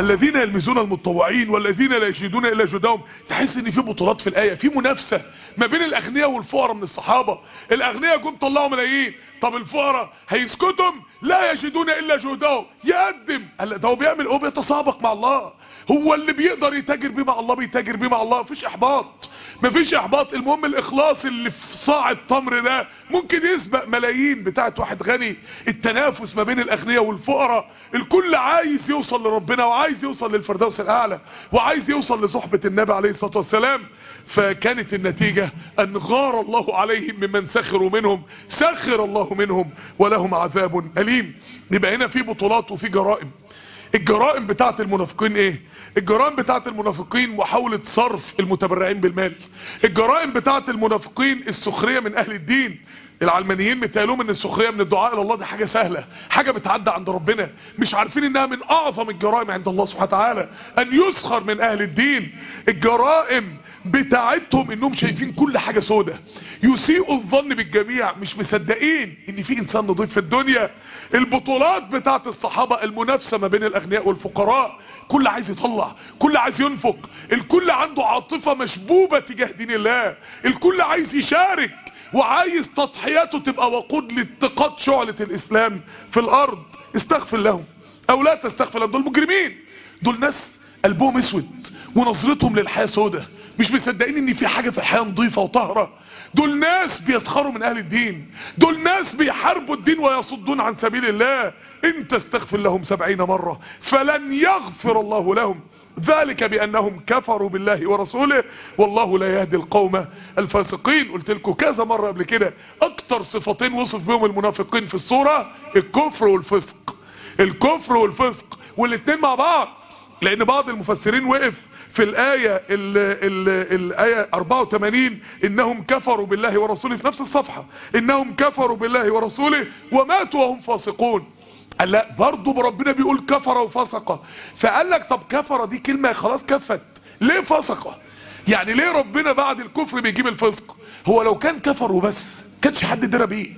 الذين يلمزون المتطوعين والذين لا يجدون الا جهدهم تحس ان في بطولات في الايه في منافسه ما بين الاغنياء والفقراء من الصحابه الاغنياء جم طلعوا ملايين طب الفقراء هيسكتهم لا يجدون الا جهدهم يقدم قال ده هو بيعمل هو بيتسابق مع الله هو اللي بيقدر يتاجر بيه مع الله بيتاجر بيه مع الله مفيش احباط مفيش احباط المهم الاخلاص اللي في صاع التمر ده ممكن يسبق ملايين بتاعت واحد غني التنافس ما بين الاغنياء والفقراء الكل عايز يوصل لربنا وعايز يوصل للفردوس الاعلى وعايز يوصل لصحبة النبي عليه الصلاة والسلام فكانت النتيجة ان غار الله عليهم ممن سخروا منهم سخر الله منهم ولهم عذاب أليم يبقى هنا في بطولات وفي جرائم الجرائم بتاعت المنافقين ايه الجرائم بتاعت المنافقين محاولة صرف المتبرعين بالمال الجرائم بتاعت المنافقين السخرية من اهل الدين العلمانيين متقالهم ان السخرية من الدعاء الى الله دي حاجة سهلة حاجة بتعدى عند ربنا مش عارفين انها من اعظم الجرائم عند الله سبحانه وتعالى ان يسخر من اهل الدين الجرائم بتاعتهم انهم شايفين كل حاجة سودة يسيئوا الظن بالجميع مش مصدقين ان في انسان نضيف في الدنيا البطولات بتاعت الصحابة المنافسة ما بين الاغنياء والفقراء كل عايز يطلع كل عايز ينفق الكل عنده عاطفة مشبوبة تجاه دين الله الكل عايز يشارك وعايز تضحياته تبقى وقود لاتقاد شعلة الاسلام في الارض استغفر لهم او لا تستغفر لهم دول مجرمين دول ناس قلبهم اسود ونظرتهم للحياة سودة مش مصدقين ان في حاجة في الحياة نظيفة وطهرة دول ناس بيسخروا من اهل الدين دول ناس بيحاربوا الدين ويصدون عن سبيل الله انت استغفر لهم سبعين مرة فلن يغفر الله لهم ذلك بانهم كفروا بالله ورسوله والله لا يهدي القوم الفاسقين قلت لكم كذا مرة قبل كده اكتر صفتين وصف بهم المنافقين في الصورة الكفر والفسق الكفر والفسق والاتنين مع بعض لان بعض المفسرين وقف في الآية ال ال الآية 84 إنهم كفروا بالله ورسوله في نفس الصفحة إنهم كفروا بالله ورسوله وماتوا وهم فاسقون قال لا برضو ربنا بيقول كفر وفسق فقال لك طب كفر دي كلمة خلاص كفت ليه فسق يعني ليه ربنا بعد الكفر بيجيب الفسق هو لو كان كفر وبس كانش حد درى بيه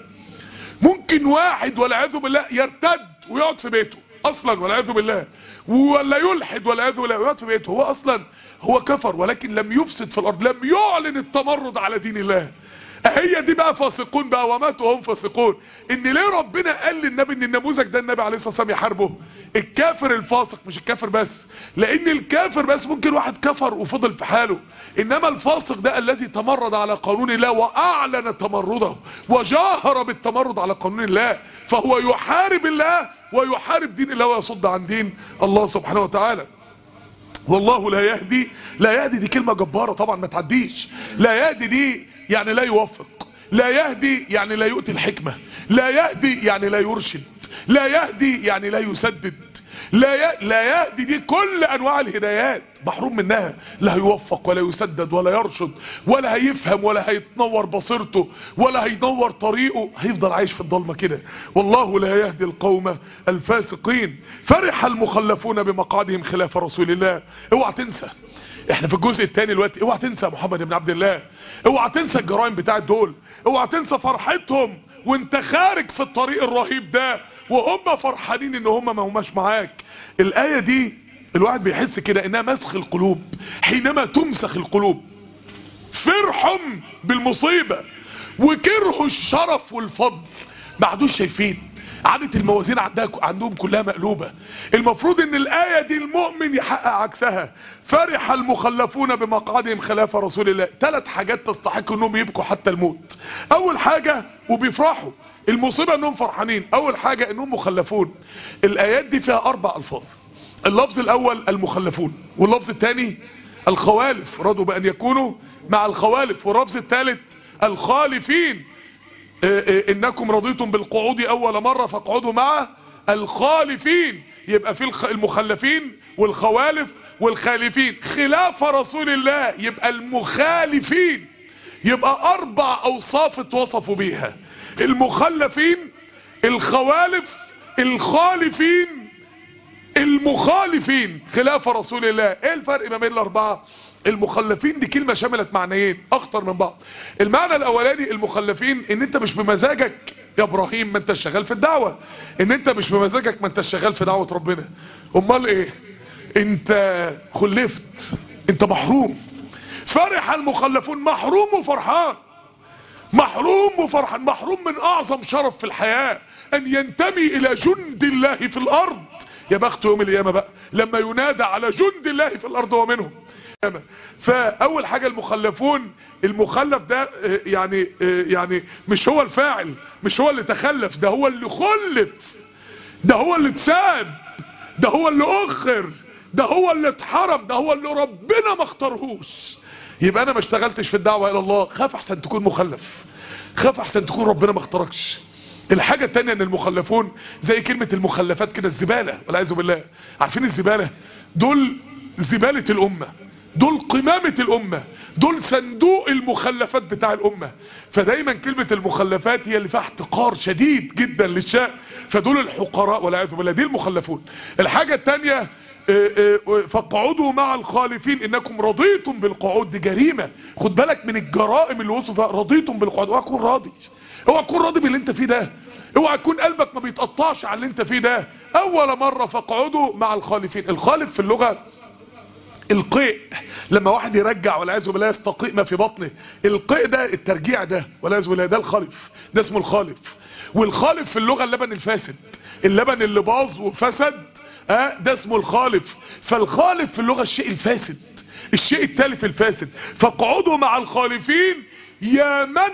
ممكن واحد والعياذ بالله يرتد ويقعد في بيته اصلا والعياذ بالله ولا يلحد والعياذ بالله ويقعد في بيته هو اصلا هو كفر ولكن لم يفسد في الارض لم يعلن التمرد على دين الله هي دي بقى فاسقون بقى وماتوا وهم فاسقون ان ليه ربنا قال للنبي ان النموذج ده النبي عليه الصلاه والسلام يحاربه الكافر الفاسق مش الكافر بس لان الكافر بس ممكن واحد كفر وفضل في حاله انما الفاسق ده الذي تمرد على قانون الله واعلن تمرده وجاهر بالتمرد على قانون الله فهو يحارب الله ويحارب دين الله ويصد عن دين الله سبحانه وتعالى والله لا يهدي لا يهدي دي كلمة جبارة طبعا ما تعديش لا يهدي دي يعني لا يوفق لا يهدي يعني لا يؤتي الحكمة لا يهدي يعني لا يرشد لا يهدي يعني لا يسدد لا ي... لا يهدي دي كل انواع الهدايات محروم منها لا هيوفق ولا يسدد ولا يرشد ولا هيفهم ولا هيتنور بصيرته ولا هينور طريقه هيفضل عايش في الضلمة كده والله لا يهدي القوم الفاسقين فرح المخلفون بمقعدهم خلاف رسول الله اوعى تنسى احنا في الجزء الثاني دلوقتي اوعى تنسى محمد بن عبد الله اوعى تنسى الجرائم بتاعت دول اوعى تنسى فرحتهم وانت خارج في الطريق الرهيب ده وهم فرحانين ان هم ما هماش معاك الايه دي الواحد بيحس كده انها مسخ القلوب حينما تمسخ القلوب فرحهم بالمصيبة وكرهوا الشرف والفضل ما عادوش شايفين عادة الموازين عندها عندهم كلها مقلوبة المفروض ان الآية دي المؤمن يحقق عكسها فرح المخلفون بمقعدهم خلاف رسول الله ثلاث حاجات تستحق انهم يبكوا حتى الموت اول حاجة وبيفرحوا المصيبة انهم فرحانين اول حاجة انهم مخلفون الايات دي فيها اربع الفاظ اللفظ الاول المخلفون واللفظ الثاني الخوالف رضوا بان يكونوا مع الخوالف واللفظ الثالث الخالفين انكم رضيتم بالقعود اول مرة فاقعدوا مع الخالفين يبقى في المخلفين والخوالف والخالفين خلاف رسول الله يبقى المخالفين يبقى اربع اوصاف اتوصفوا بيها المخلفين الخوالف الخالفين المخالفين خلاف رسول الله ايه الفرق ما بين الاربعة المخلفين دي كلمة شملت معنيين اخطر من بعض المعنى الاولاني المخلفين ان انت مش بمزاجك يا ابراهيم ما انت شغال في الدعوة ان انت مش بمزاجك ما انت شغال في دعوة ربنا امال ايه انت خلفت انت محروم فرح المخلفون محروم وفرحان محروم وفرحان محروم من اعظم شرف في الحياة ان ينتمي الى جند الله في الارض يا بخت يوم القيامة بقى لما ينادى على جند الله في الارض ومنهم فاول حاجة المخلفون المخلف ده يعني يعني مش هو الفاعل مش هو اللي تخلف ده هو اللي خلف ده هو اللي اتساب ده هو اللي اخر ده هو اللي اتحرم ده هو اللي ربنا ما اختارهوش يبقى انا ما اشتغلتش في الدعوة الى الله خاف احسن تكون مخلف خاف احسن تكون ربنا ما اختاركش الحاجة التانية ان المخلفون زي كلمة المخلفات كده الزبالة والعياذ بالله عارفين الزبالة دول زبالة الامة دول قمامة الامة دول صندوق المخلفات بتاع الامة فدايما كلمة المخلفات هي اللي فيها احتقار شديد جدا للشاء فدول الحقراء والعياذ بالله دي المخلفون الحاجة التانية فاقعدوا مع الخالفين انكم رضيتم بالقعود دي جريمة خد بالك من الجرائم اللي وصفها رضيتم بالقعود اوعى تكون راضي اوعى تكون راضي باللي انت فيه ده اوعى تكون قلبك ما بيتقطعش على اللي انت فيه ده اول مرة فاقعدوا مع الخالفين الخالف في اللغة القيء لما واحد يرجع والعياذ بالله يستقيء ما في بطنه القيء ده الترجيع ده والعياذ بالله ده الخالف ده اسمه الخالف والخالف في اللغة اللبن الفاسد اللبن اللي باظ وفسد اه ده اسمه الخالف فالخالف في اللغة الشيء الفاسد الشيء التالف الفاسد فاقعدوا مع الخالفين يا من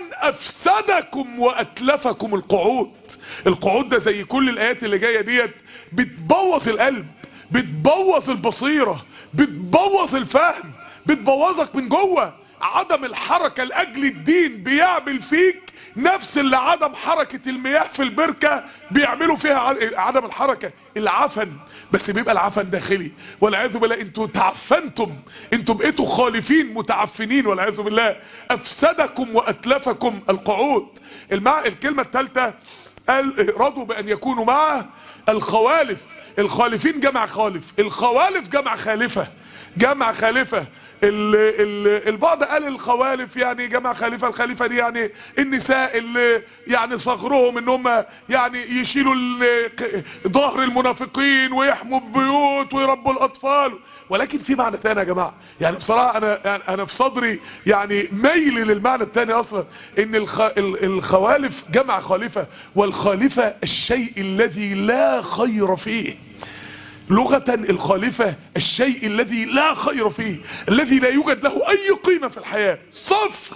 افسدكم واتلفكم القعود القعود ده زي كل الايات اللي جاية ديت بتبوظ القلب بتبوظ البصيرة بتبوظ الفهم بتبوظك من جوه عدم الحركة لأجل الدين بيعمل فيك نفس اللي عدم حركة المياه في البركة بيعملوا فيها عدم الحركة العفن بس بيبقى العفن داخلي والعياذ بالله انتوا تعفنتم انتوا بقيتوا خالفين متعفنين والعياذ بالله افسدكم واتلفكم القعود المع... الكلمة الثالثة قال رضوا بان يكونوا معه الخوالف الخالفين جمع خالف الخوالف جمع خالفة جمع خالفة ال ال البعض قال الخوالف يعني جمع خالفة الخليفة دي يعني النساء اللي يعني صغرهم ان هم يعني يشيلوا ظهر المنافقين ويحموا البيوت ويربوا الاطفال ولكن في معنى ثاني يا جماعة يعني بصراحة انا يعني انا في صدري يعني ميل للمعنى الثاني اصلا ان الخ الخوالف جمع خالفة والخالفة الشيء الذي لا خير فيه لغة الخالفة الشيء الذي لا خير فيه الذي لا يوجد له اي قيمة في الحياة صفر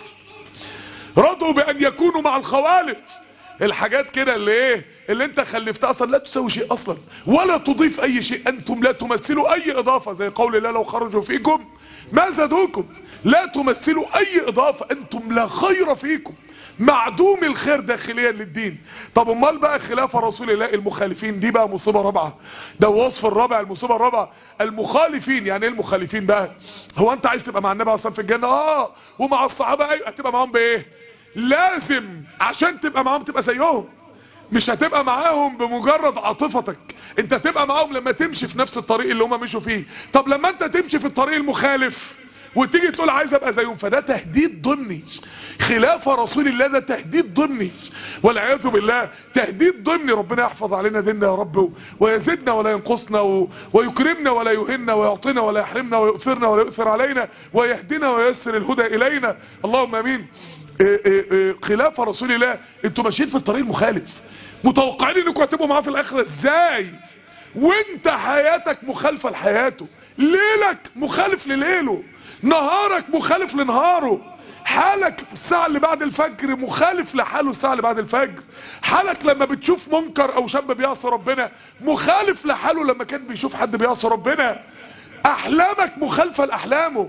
رضوا بان يكونوا مع الخوالف الحاجات كده اللي ايه اللي انت خلفتها اصلا لا تسوي شيء اصلا ولا تضيف اي شيء انتم لا تمثلوا اي اضافة زي قول الله لو خرجوا فيكم ما زادوكم لا تمثلوا اي اضافة انتم لا خير فيكم معدوم الخير داخليا للدين طب امال بقى خلاف رسول الله المخالفين دي بقى مصيبة رابعة ده وصف الرابع المصيبة الرابعة المخالفين يعني ايه المخالفين بقى هو انت عايز تبقى مع النبي اصلا في الجنة اه ومع الصحابة ايوه هتبقى معاهم بايه لازم عشان تبقى معاهم تبقى زيهم مش هتبقى معاهم بمجرد عاطفتك انت تبقى معاهم لما تمشي في نفس الطريق اللي هم مشوا فيه طب لما انت تمشي في الطريق المخالف وتيجي تقول عايز ابقى زيهم فده تهديد ضمني خلاف رسول الله ده تهديد ضمني والعياذ بالله تهديد ضمني ربنا يحفظ علينا ديننا يا رب ويزيدنا ولا ينقصنا و... ويكرمنا ولا يهنا ويعطينا ولا يحرمنا ويؤثرنا ولا يؤثر علينا ويهدنا وييسر الهدى الينا اللهم امين إيه إيه إيه خلاف رسول الله انتوا ماشيين في الطريق المخالف متوقعين انكم هتبقوا معاه في الاخره ازاي وانت حياتك مخالفه لحياته ليلك مخالف لليله نهارك مخالف لنهاره حالك الساعة اللي بعد الفجر مخالف لحاله الساعة اللي بعد الفجر حالك لما بتشوف منكر او شاب بيعصى ربنا مخالف لحاله لما كان بيشوف حد بيعصى ربنا احلامك مخالفة لاحلامه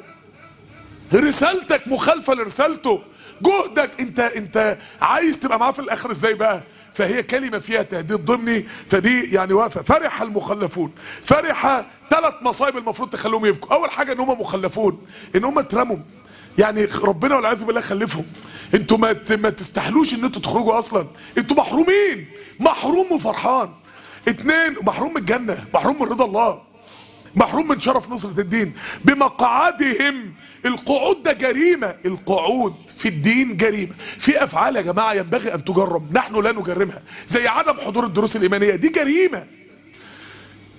رسالتك مخالفة لرسالته جهدك انت انت عايز تبقى معاه في الاخر ازاي بقى فهي كلمة فيها تهديد ضمني فدي يعني واقفة فرح المخلفون فرح ثلاث مصايب المفروض تخلوهم يبكوا اول حاجة ان هم مخلفون ان هم اترموا يعني ربنا والعياذ بالله خلفهم انتوا ما ما تستحلوش ان انتوا تخرجوا اصلا انتوا محرومين محروم وفرحان اتنين محروم من الجنة محروم من رضا الله محروم من شرف نصرة الدين بمقعدهم القعود ده جريمة القعود في الدين جريمة في افعال يا جماعة ينبغي ان تجرم نحن لا نجرمها زي عدم حضور الدروس الايمانية دي جريمة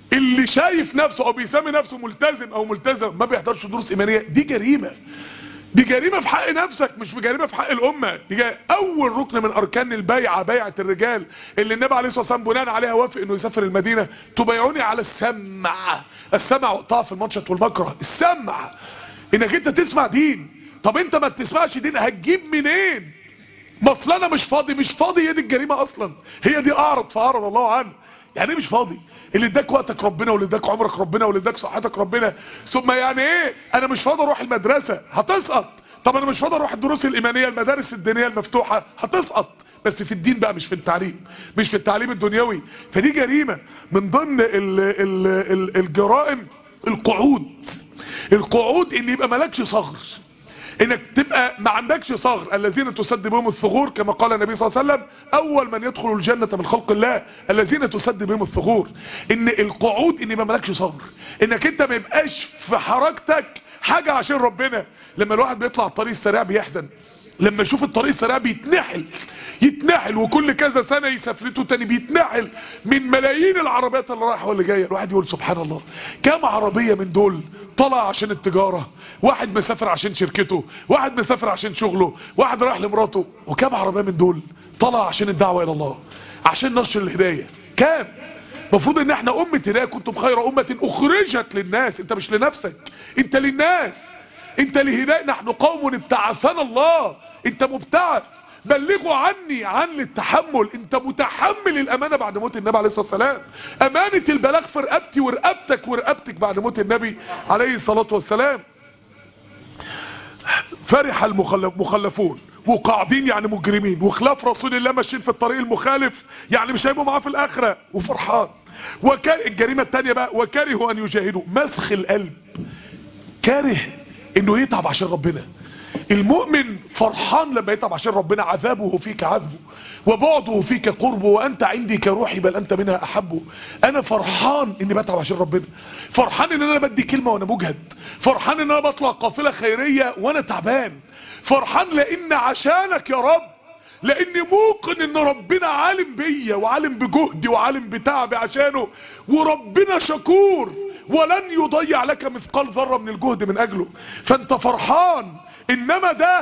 اللي شايف نفسه او بيسمي نفسه ملتزم او ملتزم ما بيحضرش دروس ايمانيه دي جريمه دي جريمه في حق نفسك مش جريمه في حق الامه دي جا- اول ركن من اركان البيعه بيعه الرجال اللي النبي عليه الصلاه والسلام بناء عليها وافق انه يسافر المدينه تبايعوني على السمع السمع وقطاع في المنشط والمكره السمع انك انت تسمع دين طب انت ما بتسمعش دين هتجيب منين ما اصل انا مش فاضي مش فاضي هي دي الجريمه اصلا هي دي اعرض فاعرض الله عنه يعني ايه مش فاضي اللي اداك وقتك ربنا واللي اداك عمرك ربنا واللي اداك صحتك ربنا ثم يعني ايه انا مش فاضي اروح المدرسه هتسقط طب انا مش فاضي اروح الدروس الايمانيه المدارس الدينيه المفتوحه هتسقط بس في الدين بقى مش في التعليم مش في التعليم الدنيوي فدي جريمه من ضمن ال ال ال الجرائم القعود القعود ان يبقى مالكش صغر انك تبقى ما عندكش صغر الذين تسد بهم الثغور كما قال النبي صلى الله عليه وسلم اول من يدخل الجنة من خلق الله الذين تسد بهم الثغور ان القعود ان ما مالكش صغر انك انت ما يبقاش في حركتك حاجة عشان ربنا لما الواحد بيطلع الطريق السريع بيحزن لما يشوف الطريق السريع بيتنحل يتنحل وكل كذا سنة يسافرته تاني بيتنحل من ملايين العربيات اللي رايحة واللي جاية الواحد يقول سبحان الله كام عربية من دول طلع عشان التجارة واحد مسافر عشان شركته واحد مسافر عشان شغله واحد رايح لمراته وكام عربية من دول طلع عشان الدعوة الى الله عشان نشر الهداية كام المفروض ان احنا امة هداية كنتم خير امة اخرجت للناس انت مش لنفسك انت للناس انت لهداية نحن قوم ابتعثنا الله انت مبتعث بلغوا عني عن التحمل انت متحمل الامانة بعد موت النبي عليه الصلاة والسلام امانة البلاغ في رقبتي ورقبتك ورقبتك بعد موت النبي عليه الصلاة والسلام فرح المخلف مخلفون وقاعدين يعني مجرمين وخلاف رسول الله ماشيين في الطريق المخالف يعني مش هيبقوا معاه في الاخره وفرحان وكان الجريمه الثانيه بقى وكرهوا ان يجاهدوا مسخ القلب كاره انه يتعب عشان ربنا المؤمن فرحان لما يتعب عشان ربنا عذابه فيك عذبه وبعده فيك قربه وانت عندي كروحي بل انت منها احبه انا فرحان اني بتعب عشان ربنا فرحان ان انا بدي كلمة وانا مجهد فرحان ان انا بطلع قافلة خيرية وانا تعبان فرحان لان عشانك يا رب لاني موقن ان ربنا عالم بيا وعالم بجهدي وعالم بتعبي عشانه وربنا شكور ولن يضيع لك مثقال ذرة من الجهد من اجله فانت فرحان انما ده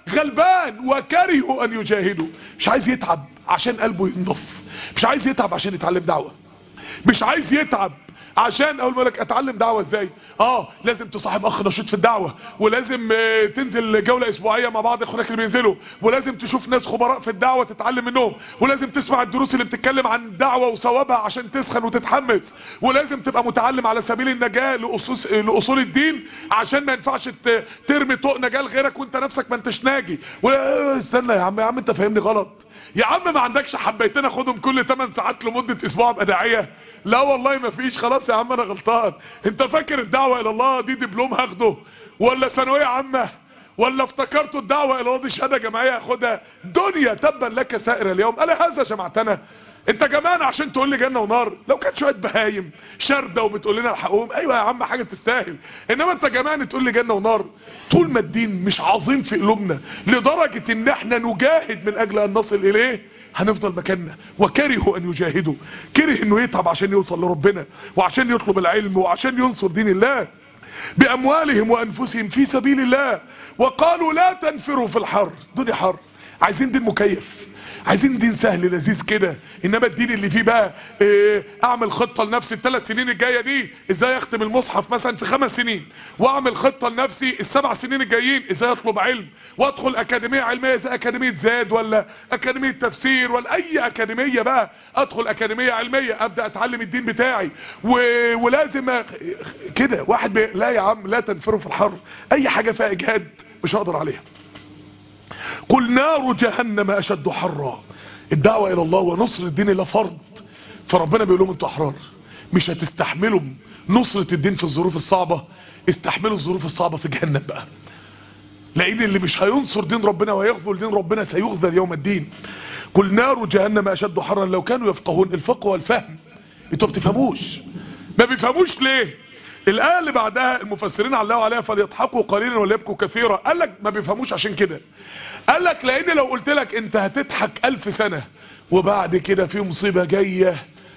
غلبان وكرهوا ان يجاهدوا مش عايز يتعب عشان قلبه ينضف مش عايز يتعب عشان يتعلم دعوة مش عايز يتعب عشان اقول لك اتعلم دعوه ازاي اه لازم تصاحب اخ نشيط في الدعوه ولازم آه، تنزل جوله اسبوعيه مع بعض اخوانك اللي بينزلوا ولازم تشوف ناس خبراء في الدعوه تتعلم منهم ولازم تسمع الدروس اللي بتتكلم عن الدعوه وثوابها عشان تسخن وتتحمس ولازم تبقى متعلم على سبيل النجاه لاصول لاصول الدين عشان ما ينفعش ت- ترمي طوق نجاه لغيرك وانت نفسك ما انتش ناجي ولا استنى يا عم يا عم انت فاهمني غلط يا عم ما عندكش حبيتين اخدهم كل 8 ساعات لمده اسبوع ابقى داعيه لا والله ما فيش خلاص يا عم انا غلطان انت فاكر الدعوة الى الله دي دبلوم هاخده ولا ثانوية عامة ولا افتكرتوا الدعوة الى الله دي شهادة جماعية هاخدها دنيا تبا لك سائر اليوم الا هذا جمعتنا انت جماعنا عشان تقول لي جنة ونار لو كانت شوية بهايم شاردة وبتقول لنا الحقوهم ايوه يا عم حاجة تستاهل انما انت جماعنا تقول لي جنة ونار طول ما الدين مش عظيم في قلوبنا لدرجة ان احنا نجاهد من اجل ان نصل اليه هنفضل مكاننا وكرهوا ان يجاهدوا كره انه يتعب عشان يوصل لربنا وعشان يطلب العلم وعشان ينصر دين الله باموالهم وانفسهم في سبيل الله وقالوا لا تنفروا في الحر دنيا حر عايزين دين مكيف عايزين دين سهل لذيذ كده انما الدين اللي فيه بقى إيه اعمل خطة لنفسي الثلاث سنين الجاية دي ازاي اختم المصحف مثلا في خمس سنين واعمل خطة لنفسي السبع سنين الجايين ازاي اطلب علم وادخل اكاديمية علمية زي اكاديمية زاد ولا اكاديمية تفسير ولا اي اكاديمية بقى ادخل اكاديمية علمية ابدأ اتعلم الدين بتاعي و... ولازم أ- كده واحد بي... لا يا عم لا تنفروا في الحر اي حاجة فيها اجهاد مش هقدر عليها قل نار جهنم اشد حرا الدعوة الى الله ونصر الدين لا فرض فربنا بيقول لهم انتوا احرار مش هتستحملوا نصرة الدين في الظروف الصعبة استحملوا الظروف الصعبة في جهنم بقى لان اللي مش هينصر دين ربنا ويغفل دين ربنا سيغذل يوم الدين قل نار جهنم اشد حرا لو كانوا يفقهون الفقه والفهم انتوا بتفهموش ما بيفهموش ليه الآية اللي بعدها المفسرين علقوا عليها فليضحكوا قليلا وليبكوا كثيرا قال لك ما بيفهموش عشان كده قال لك لان لو قلت لك انت هتضحك الف سنة وبعد كده في مصيبة جاية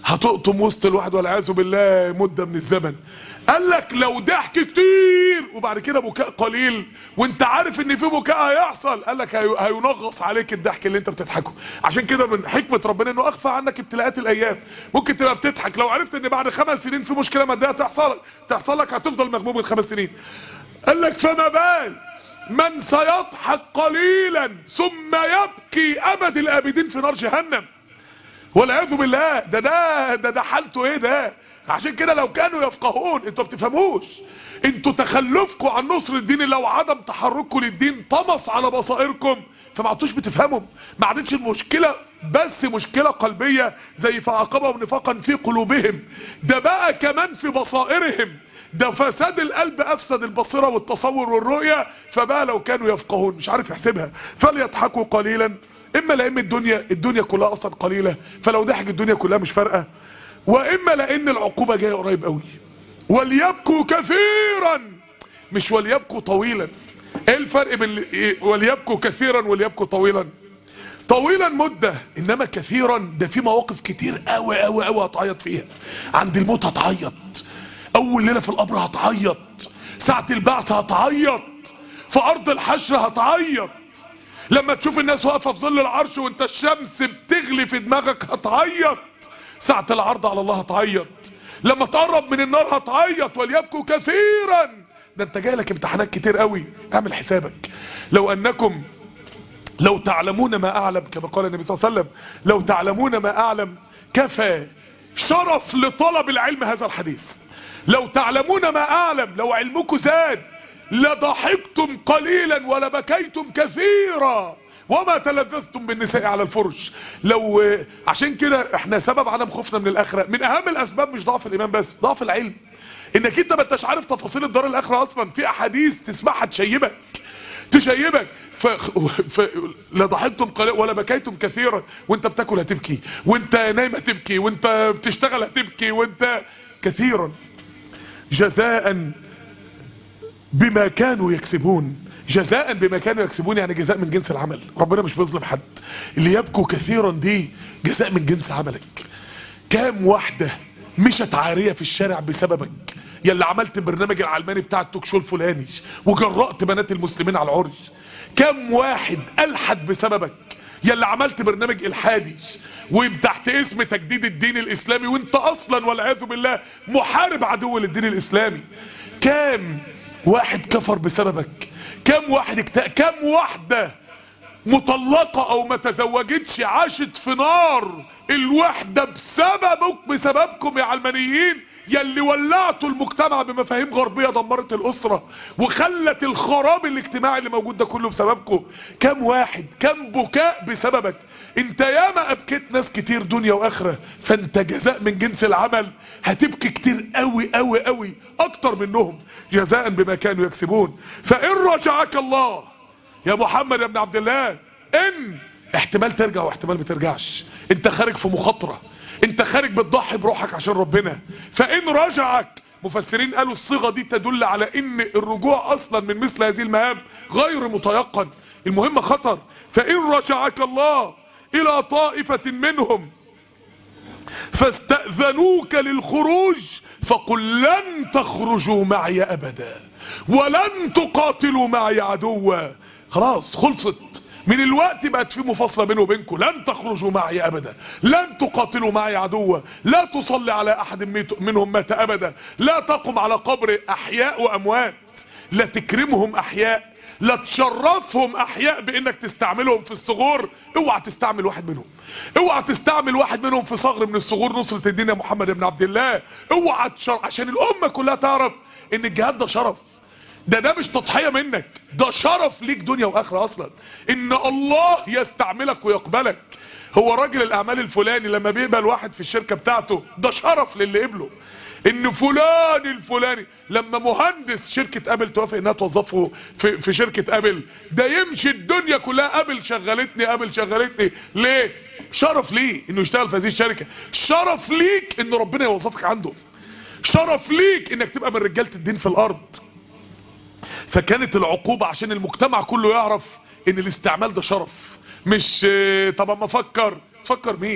هتقطم وسط الواحد والعياذ بالله مدة من الزمن قال لك لو ضحك كتير وبعد كده بكاء قليل وانت عارف ان في بكاء هيحصل قال لك هي- هينغص عليك الضحك اللي انت بتضحكه عشان كده من حكمة ربنا انه اخفى عنك ابتلاءات الايام ممكن تبقى بتضحك لو عرفت ان بعد خمس سنين في مشكلة مادية تحصل لك تحصل لك هتفضل مغموم الخمس سنين قال لك فما بال من سيضحك قليلا ثم يبكي ابد الابدين في نار جهنم والعياذ بالله ده ده ده ده حالته ايه ده عشان كده لو كانوا يفقهون انتوا بتفهموش انتوا تخلفكم عن نصر الدين لو عدم تحرككم للدين طمس على بصائركم فما عدتوش بتفهموا ما عادتش المشكله بس مشكله قلبيه زي فعاقبهم نفاقا في قلوبهم ده بقى كمان في بصائرهم ده فساد القلب افسد البصيره والتصور والرؤيه فبقى لو كانوا يفقهون مش عارف يحسبها فليضحكوا قليلا اما لان الدنيا الدنيا كلها اصلا قليله فلو ضحك الدنيا كلها مش فارقه واما لان العقوبه جايه قريب قوي وليبكوا كثيرا مش وليبكوا طويلا ايه الفرق بين ال- إيه؟ وليبكوا كثيرا وليبكوا طويلا طويلا مدة انما كثيرا ده في مواقف كتير قوي قوي قوي هتعيط فيها عند الموت هتعيط اول ليلة في القبر هتعيط ساعة البعث هتعيط في ارض الحشر هتعيط لما تشوف الناس واقفة في ظل العرش وانت الشمس بتغلي في دماغك هتعيط ساعة العرض على الله هتعيط لما تقرب من النار هتعيط وليبكوا كثيرا ده انت جاي لك امتحانات كتير قوي اعمل حسابك لو انكم لو تعلمون ما اعلم كما قال النبي صلى الله عليه وسلم لو تعلمون ما اعلم كفى شرف لطلب العلم هذا الحديث لو تعلمون ما اعلم لو علمكم زاد لضحكتم قليلا ولبكيتم كثيرا وما تلذذتم بالنساء على الفرش لو عشان كده احنا سبب عدم خوفنا من الاخره من اهم الاسباب مش ضعف الايمان بس ضعف العلم انك انت ما انتش عارف تفاصيل الدار الاخره اصلا في احاديث تسمعها تشيبك تشيبك ف... ف... لا ضحكتم قليلا ولا بكيتم كثيرا وانت بتاكل هتبكي وانت نايم هتبكي وانت بتشتغل هتبكي وانت كثيرا جزاء بما كانوا يكسبون جزاء بما كانوا يكسبون يعني جزاء من جنس العمل ربنا مش بيظلم حد اللي يبكوا كثيرا دي جزاء من جنس عملك كام واحدة مشت عارية في الشارع بسببك يا اللي عملت البرنامج العلماني بتاع التوك شو الفلاني وجرأت بنات المسلمين على العري كام واحد ألحد بسببك يا اللي عملت برنامج الحادي وتحت اسم تجديد الدين الاسلامي وانت اصلا والعياذ بالله محارب عدو للدين الاسلامي كام واحد كفر بسببك كام واحد اكت... كام واحدة مطلقة او ما تزوجتش عاشت في نار الوحدة بسببك بسببكم يا علمانيين يلي ولعتوا المجتمع بمفاهيم غربية دمرت الاسرة وخلت الخراب الاجتماعي اللي موجود ده كله بسببكم كم واحد كم بكاء بسببك انت ياما ابكيت ناس كتير دنيا واخرة فانت جزاء من جنس العمل هتبكي كتير قوي قوي قوي اكتر منهم جزاء بما كانوا يكسبون فان رجعك الله يا محمد يا ابن عبد الله ان احتمال ترجع واحتمال ما ترجعش انت خارج في مخاطرة انت خارج بتضحي بروحك عشان ربنا فان رجعك مفسرين قالوا الصيغة دي تدل على ان الرجوع اصلا من مثل هذه المهام غير متيقن المهم خطر فان رجعك الله الى طائفة منهم فاستأذنوك للخروج فقل لن تخرجوا معي ابدا ولن تقاتلوا معي عدوا خلاص خلصت من الوقت بقت في مفاصلة بينه وبينكم لن تخرجوا معي ابدا لن تقاتلوا معي عدوا لا تصلي على احد ميت- منهم مات ابدا لا تقم على قبر احياء واموات لا تكرمهم احياء لا تشرفهم احياء بانك تستعملهم في الصغور اوعى تستعمل واحد منهم اوعى تستعمل واحد منهم في صغر من الصغور نصرة الدين يا محمد بن عبد الله اوعى تشر... عشان الامة كلها تعرف ان الجهاد ده شرف ده ده مش تضحية منك ده شرف ليك دنيا واخرة اصلا ان الله يستعملك ويقبلك هو راجل الاعمال الفلاني لما بيقبل واحد في الشركة بتاعته ده شرف للي قبله ان فلان الفلاني لما مهندس شركة ابل توافق انها توظفه في, في شركة ابل ده يمشي الدنيا كلها ابل شغلتني ابل شغلتني ليه شرف ليه انه يشتغل في هذه الشركة شرف ليك ان ربنا يوظفك عنده شرف ليك انك تبقى من رجالة الدين في الارض فكانت العقوبة عشان المجتمع كله يعرف ان الاستعمال ده شرف مش آه، طب اما افكر فكر مين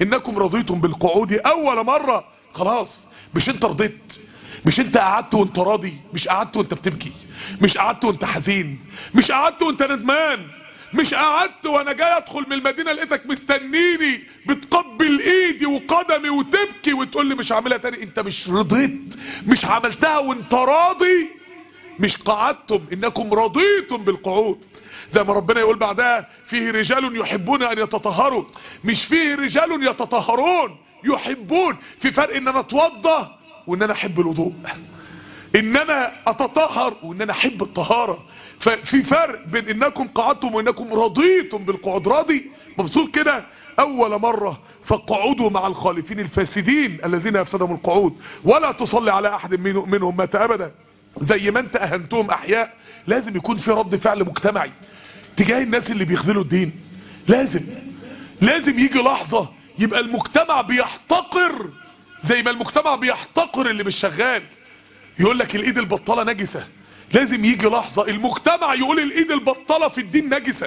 انكم رضيتم بالقعود اول مرة خلاص مش انت رضيت مش انت قعدت وانت راضي مش قعدت وانت بتبكي مش قعدت وانت حزين مش قعدت وانت ندمان مش قعدت وانا جاي ادخل من المدينة لقيتك مستنيني بتقبل ايدي وقدمي وتبكي وتقول لي مش هعملها تاني انت مش رضيت مش عملتها وانت راضي مش قعدتم انكم رضيتم بالقعود زي ما ربنا يقول بعدها فيه رجال يحبون ان يتطهروا مش فيه رجال يتطهرون يحبون في فرق ان انا اتوضى وان انا احب الوضوء ان انا اتطهر وان انا احب الطهارة ففي فرق بين انكم قعدتم وانكم رضيتم بالقعود راضي مبسوط كده اول مرة فقعدوا مع الخالفين الفاسدين الذين يفسدهم القعود ولا تصلي على احد منهم مات ابدا زي ما انت اهنتهم احياء لازم يكون في رد فعل مجتمعي تجاه الناس اللي بيخذلوا الدين لازم لازم يجي لحظة يبقى المجتمع بيحتقر زي ما المجتمع بيحتقر اللي مش شغال يقول لك الايد البطالة نجسة لازم يجي لحظة المجتمع يقول الايد البطالة في الدين نجسة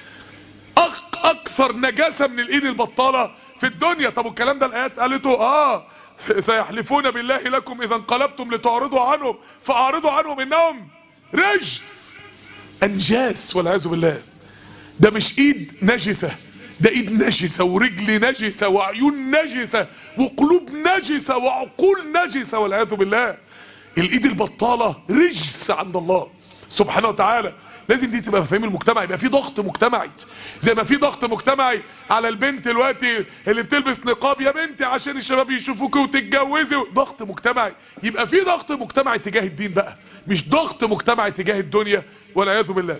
أك اكثر نجاسة من الايد البطالة في الدنيا طب الكلام ده الايات قالته اه سيحلفون بالله لكم اذا انقلبتم لتعرضوا عنهم فاعرضوا عنهم انهم رجس انجاس والعياذ بالله ده مش ايد نجسة ده ايد نجسة ورجل نجسة وعيون نجسة وقلوب نجسة وعقول نجسة والعياذ بالله الايد البطالة رجس عند الله سبحانه وتعالى لازم دي تبقى مفاهيم المجتمع يبقى في ضغط مجتمعي زي ما في ضغط مجتمعي على البنت دلوقتي اللي بتلبس نقاب يا بنتي عشان الشباب يشوفوك وتتجوزي ضغط مجتمعي يبقى في ضغط مجتمعي تجاه الدين بقى مش ضغط مجتمعي تجاه الدنيا والعياذ بالله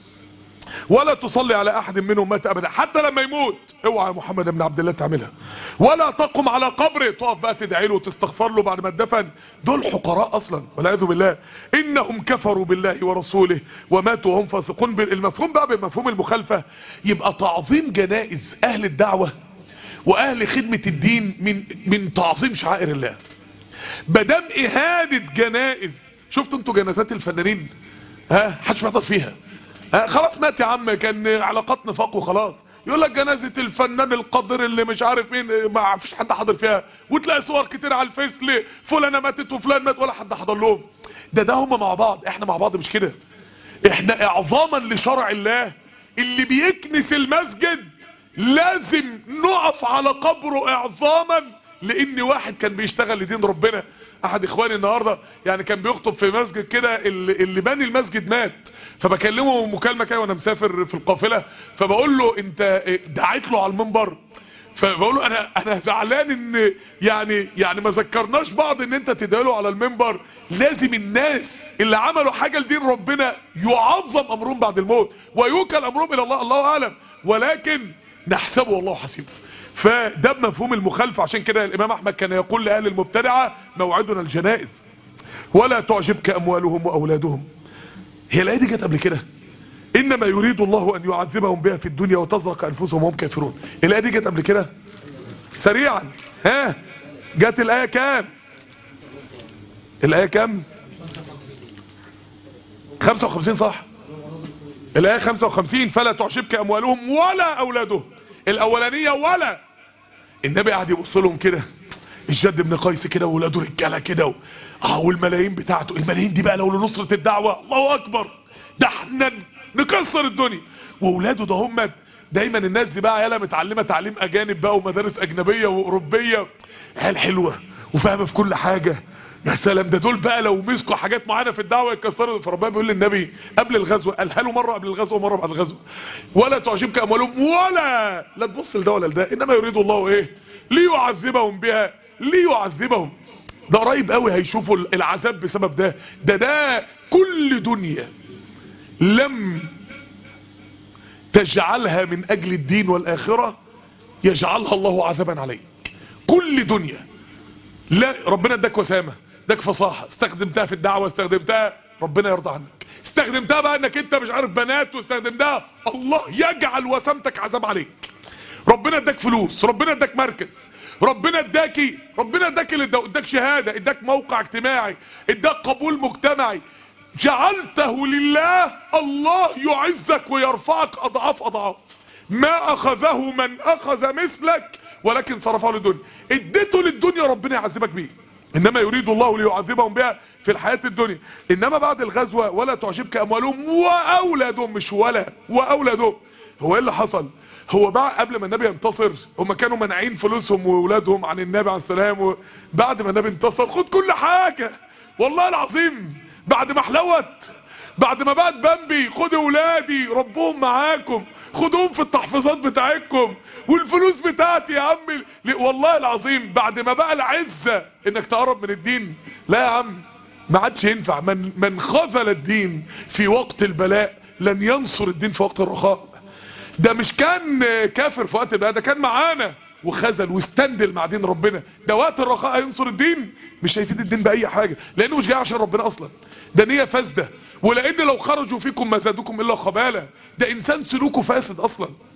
ولا تصلي على احد منهم مات ابدا حتى لما يموت اوعى يا محمد بن عبد الله تعملها ولا تقم على قبره تقف بقى تدعي له وتستغفر له بعد ما اتدفن دول حقراء اصلا والعياذ بالله انهم كفروا بالله ورسوله وماتوا وهم فاسقون المفهوم بقى بمفهوم المخالفه يبقى تعظيم جنائز اهل الدعوه واهل خدمه الدين من من تعظيم شعائر الله بدم اهانه جنائز شفتوا انتوا جنازات الفنانين ها حدش بيحضر فيها ها خلاص مات يا عم كان علاقات نفاق وخلاص يقول لك جنازة الفنان القدر اللي مش عارف مين ما فيش حد حاضر فيها وتلاقي صور كتير على الفيس فلانة ماتت وفلان مات ولا حد حضر لهم ده ده هم مع بعض احنا مع بعض مش كده احنا اعظاما لشرع الله اللي بيكنس المسجد لازم نقف على قبره اعظاما لان واحد كان بيشتغل لدين ربنا احد اخواني النهاردة يعني كان بيخطب في مسجد كده اللي, اللي باني المسجد مات فبكلمه مكالمة كده وانا مسافر في القافلة فبقول له انت دعيت له على المنبر فبقول له انا انا زعلان ان يعني يعني ما ذكرناش بعض ان انت تدعي على المنبر لازم الناس اللي عملوا حاجة لدين ربنا يعظم امرهم بعد الموت ويوكل امرهم الى الله الله اعلم ولكن نحسبه والله حسيبه فده بمفهوم المخالفة عشان كده الامام احمد كان يقول لأهل المبتدعة موعدنا الجنائز ولا تعجبك اموالهم واولادهم هي الايه دي جت قبل كده انما يريد الله ان يعذبهم بها في الدنيا وتزرق انفسهم وهم كافرون الايه دي جت قبل كده سريعا ها جت الايه كام الايه كام 55 صح الايه 55 فلا تعجبك اموالهم ولا اولادهم الاولانيه ولا النبي قاعد يبص لهم كده الجد بن قيس كده وولاده رجاله كده اه والملايين بتاعته الملايين دي بقى لو لنصرة الدعوة الله اكبر ده احنا نكسر الدنيا واولاده ده هم دايما الناس دي بقى عيالها متعلمة تعليم اجانب بقى ومدارس اجنبية واوروبية عيال حلوة وفاهمة في كل حاجة يا سلام ده دول بقى لو مسكوا حاجات معينه في الدعوه يكسروا فربنا بيقول للنبي قبل الغزو قالها له مره قبل الغزو ومره بعد الغزو ولا تعجبك اموالهم ولا لا تبص لده ولا لده انما يريد الله ايه ليعذبهم بها ليعذبهم ده قريب قوي هيشوفوا العذاب بسبب ده ده ده كل دنيا لم تجعلها من اجل الدين والاخره يجعلها الله عذابا عليك كل دنيا لا ربنا اداك وسامه اداك فصاحه استخدمتها في الدعوه استخدمتها ربنا يرضى عنك استخدمتها بقى انك انت مش عارف بنات واستخدمتها الله يجعل وسامتك عذاب عليك ربنا اداك فلوس ربنا اداك مركز ربنا اداكي ربنا اداك اللي اداك شهاده اداك موقع اجتماعي اداك قبول مجتمعي جعلته لله الله يعزك ويرفعك اضعاف اضعاف ما اخذه من اخذ مثلك ولكن صرفه للدنيا اديته للدنيا ربنا يعذبك بيه انما يريد الله ليعذبهم بها في الحياة الدنيا انما بعد الغزوة ولا تعجبك اموالهم واولادهم مش ولا واولادهم هو ايه اللي حصل هو بقى قبل ما النبي ينتصر هم كانوا منعين فلوسهم واولادهم عن النبي عليه السلام و... بعد ما النبي انتصر خد كل حاجة والله العظيم بعد ما حلوت بعد ما بقت بامبي خد اولادي ربهم معاكم خدوهم في التحفيظات بتاعتكم والفلوس بتاعتي يا عمي والله العظيم بعد ما بقى العزة انك تقرب من الدين لا يا عم ما عادش ينفع من, من خذل الدين في وقت البلاء لن ينصر الدين في وقت الرخاء ده مش كان كافر في وقت البلاء ده كان معانا وخذل واستندل مع دين ربنا ده وقت الرخاء هينصر الدين مش هيفيد الدين بأي حاجة لانه مش جاي عشان ربنا اصلا ده نية فاسدة ولان لو خرجوا فيكم ما زادوكم الا خبالة ده انسان سلوكه فاسد اصلا